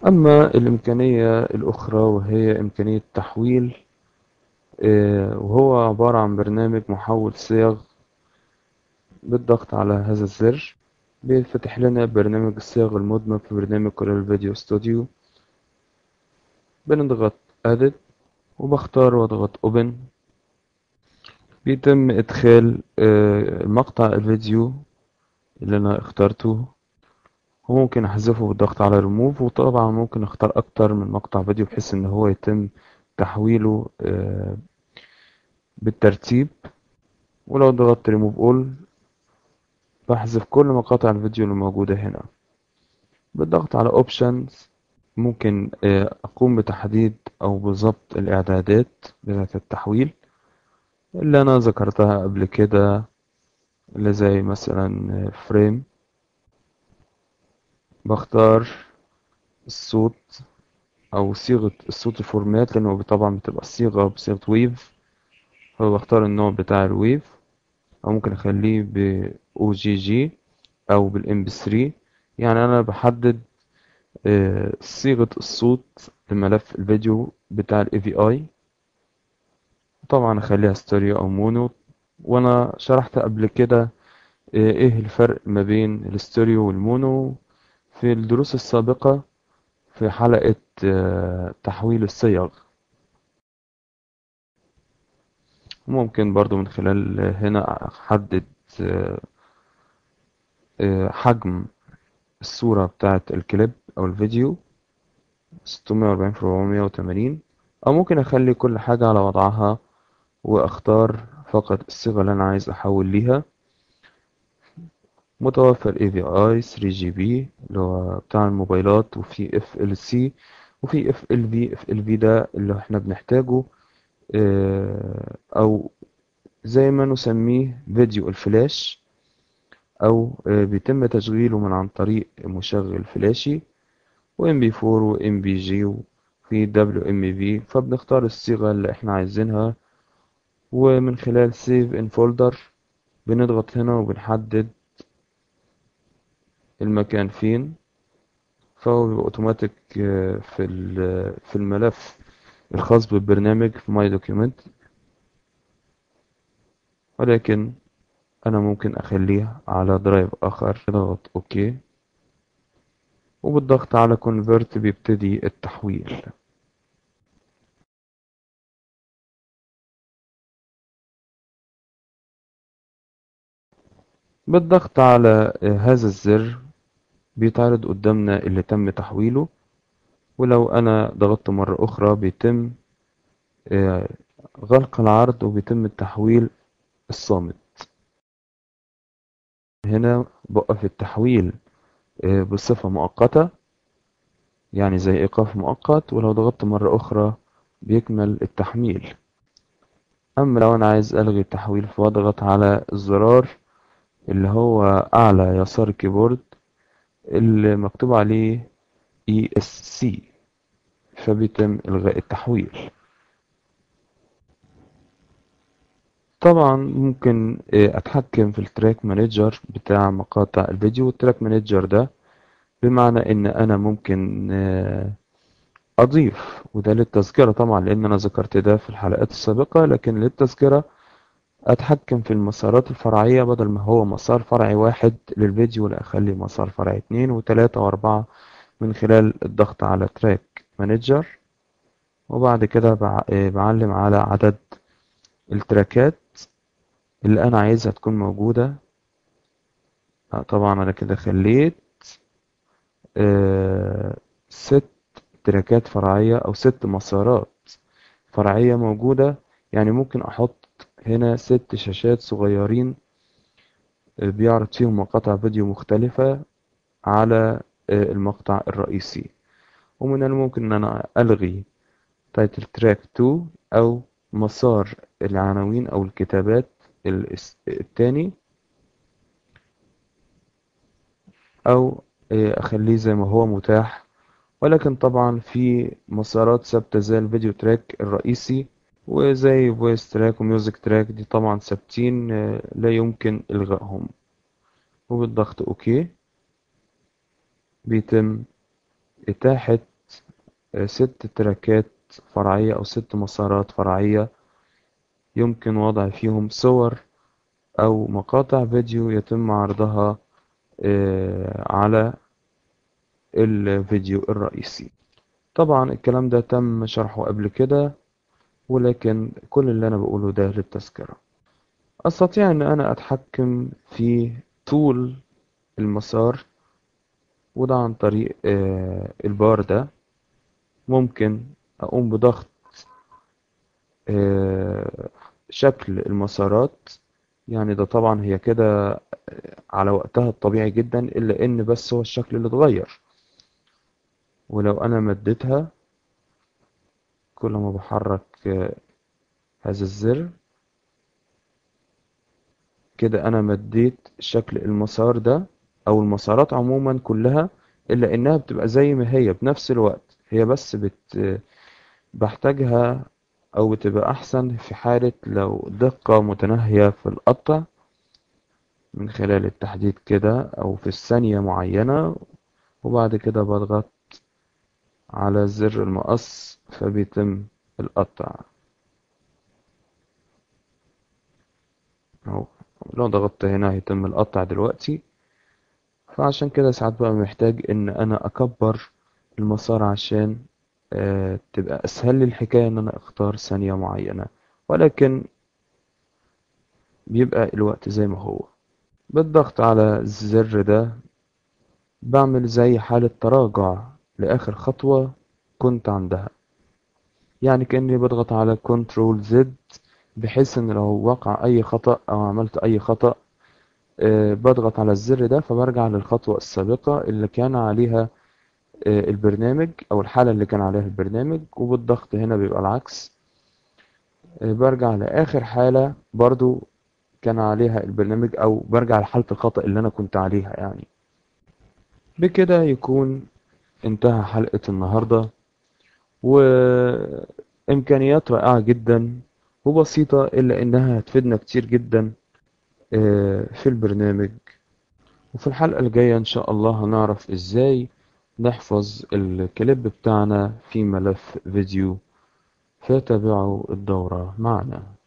أما الإمكانية الأخرى وهي إمكانية تحويل آه، وهو عبارة عن برنامج محول صيغ بالضغط على هذا الزر بيفتح لنا برنامج الصيغ المدمج في برنامج كورel فيديو ستوديو بنضغط edit وبختار واضغط open بيتم إدخال آه، مقطع الفيديو اللي أنا اخترته وممكن أحذفه بالضغط على remove وطبعا ممكن أختار أكتر من مقطع فيديو بحيث إن هو يتم تحويله آه، بالترتيب ولو ضغطت remove all بحذف كل مقاطع الفيديو اللي موجودة هنا بالضغط على options ممكن آه، أقوم بتحديد أو بضبط الإعدادات بتاعة التحويل اللي أنا ذكرتها قبل كده اللي زي مثلا فريم بختار الصوت أو صيغة الصوت الفورمات لأنه طبعا بتبقى الصيغة بصيغة ويف فبختار النوع بتاع الويف أو ممكن أخليه ب OGG أو بالام بي 3 يعني أنا بحدد آه، صيغة الصوت لملف الفيديو بتاع ال AVI طبعا أخليها ستيريو أو مونو وأنا شرحت قبل كده آه، إيه الفرق ما بين الستيريو والمونو في الدروس السابقة في حلقة آه، تحويل الصيغ ممكن برضو من خلال هنا أحدد آه، آه، حجم الصورة بتاعة الكليب أو الفيديو 640 في 480 أو ممكن أخلي كل حاجة على وضعها وأختار فقط الصيغة اللي أنا عايز أحول ليها متوفر AVI 3GP اللي هو بتاع الموبايلات وفي FLC وفي FLV FLV ده اللي احنا بنحتاجه آه، أو زي ما نسميه فيديو الفلاش أو آه، بيتم تشغيله من عن طريق مشغل فلاشي و MP4 و MPG وفي WMV فبنختار الصيغة اللي احنا عايزينها ومن خلال Save in Folder بنضغط هنا وبنحدد المكان فين فهو بيبقى اوتوماتيك آه، في ال- في الملف الخاص بالبرنامج في ماي دوكيومنت ولكن انا ممكن اخليه على درايف اخر اضغط اوكي وبالضغط على convert بيبتدي التحويل بالضغط على آه، هذا الزر بيتعرض قدامنا اللي تم تحويله ولو أنا ضغطت مرة أخرى بيتم آه، غلق العرض وبيتم التحويل الصامت هنا بوقف التحويل آه، بصفة مؤقتة يعني زي إيقاف مؤقت ولو ضغطت مرة أخرى بيكمل التحميل أما لو أنا عايز ألغي التحويل فأضغط على الزرار اللي هو أعلى يسار الكيبورد اللي مكتوب عليه ESC فبيتم إلغاء التحويل طبعا ممكن آه، أتحكم في التراك مانجر بتاع مقاطع الفيديو والتراك مانجر ده بمعنى إن أنا ممكن آه، أضيف وده للتذكرة طبعا لأن أنا ذكرت ده في الحلقات السابقة لكن للتذكرة أتحكم في المسارات الفرعية بدل ما هو مسار فرعي واحد للفيديو لا أخلي مسار فرعي اتنين وتلاتة وأربعة من خلال الضغط على تراك مانجر وبعد كده بع- آه، بعلم على عدد التراكات اللي أنا عايزها تكون موجودة آه، طبعا أنا كده خليت آه، ست تراكات فرعية أو ست مسارات فرعية موجودة يعني ممكن أحط هنا ست شاشات صغيرين آه، بيعرض فيهم مقاطع فيديو مختلفة على آه، المقطع الرئيسي ومن الممكن أن أنا ألغي تايتل تراك 2 أو مسار العناوين أو الكتابات الاس- التاني أو آه، أخليه زي ما هو متاح ولكن طبعا في مسارات ثابتة زي الفيديو تراك الرئيسي وزي فويس تراك وميوزك تراك دي طبعا ثابتين آه، لا يمكن إلغائهم وبالضغط أوكي بيتم إتاحة آه، ست تراكات فرعية أو ست مسارات فرعية يمكن وضع فيهم صور أو مقاطع فيديو يتم عرضها آه، على الفيديو الرئيسي طبعا الكلام ده تم شرحه قبل كده ولكن كل اللي أنا بقوله ده للتذكرة أستطيع أن أنا أتحكم في طول المسار وده عن طريق آه، البار ده ممكن أقوم بضغط آه، شكل المسارات يعني ده طبعا هي كده على وقتها الطبيعي جدا إلا إن بس هو الشكل اللي اتغير ولو أنا مديتها كل ما بحرك آه، هذا الزر كده أنا مديت شكل المسار ده أو المسارات عموما كلها إلا إنها بتبقى زي ما هي بنفس الوقت هي بس بت بحتاجها أو بتبقى أحسن في حالة لو دقة متناهية في القطع من خلال التحديد كده أو في الثانية معينة وبعد كده بضغط على زر المقص فبيتم القطع أهو لو ضغطت هنا هيتم القطع دلوقتي فعشان كده ساعات بقى محتاج إن أنا أكبر المسار عشان آه، تبقى أسهل لي الحكاية إن أنا أختار ثانية معينة ولكن بيبقى الوقت زي ما هو بالضغط على الزر ده بعمل زي حالة تراجع لآخر خطوة كنت عندها يعني كأني بضغط على كنترول زد بحيث ان لو وقع اي خطأ او عملت اي خطأ آه، بضغط على الزر ده فبرجع للخطوة السابقة اللي كان عليها آه، البرنامج او الحالة اللي كان عليها البرنامج وبالضغط هنا بيبقى العكس آه، برجع لآخر حالة برضو كان عليها البرنامج او برجع لحالة الخطأ اللي انا كنت عليها يعني بكده يكون انتهى حلقة النهاردة وإمكانيات رائعة جدا وبسيطة إلا إنها هتفيدنا كتير جدا آه، في البرنامج وفي الحلقة الجاية إن شاء الله هنعرف إزاي نحفظ الكليب بتاعنا في ملف فيديو فتابعوا الدورة معنا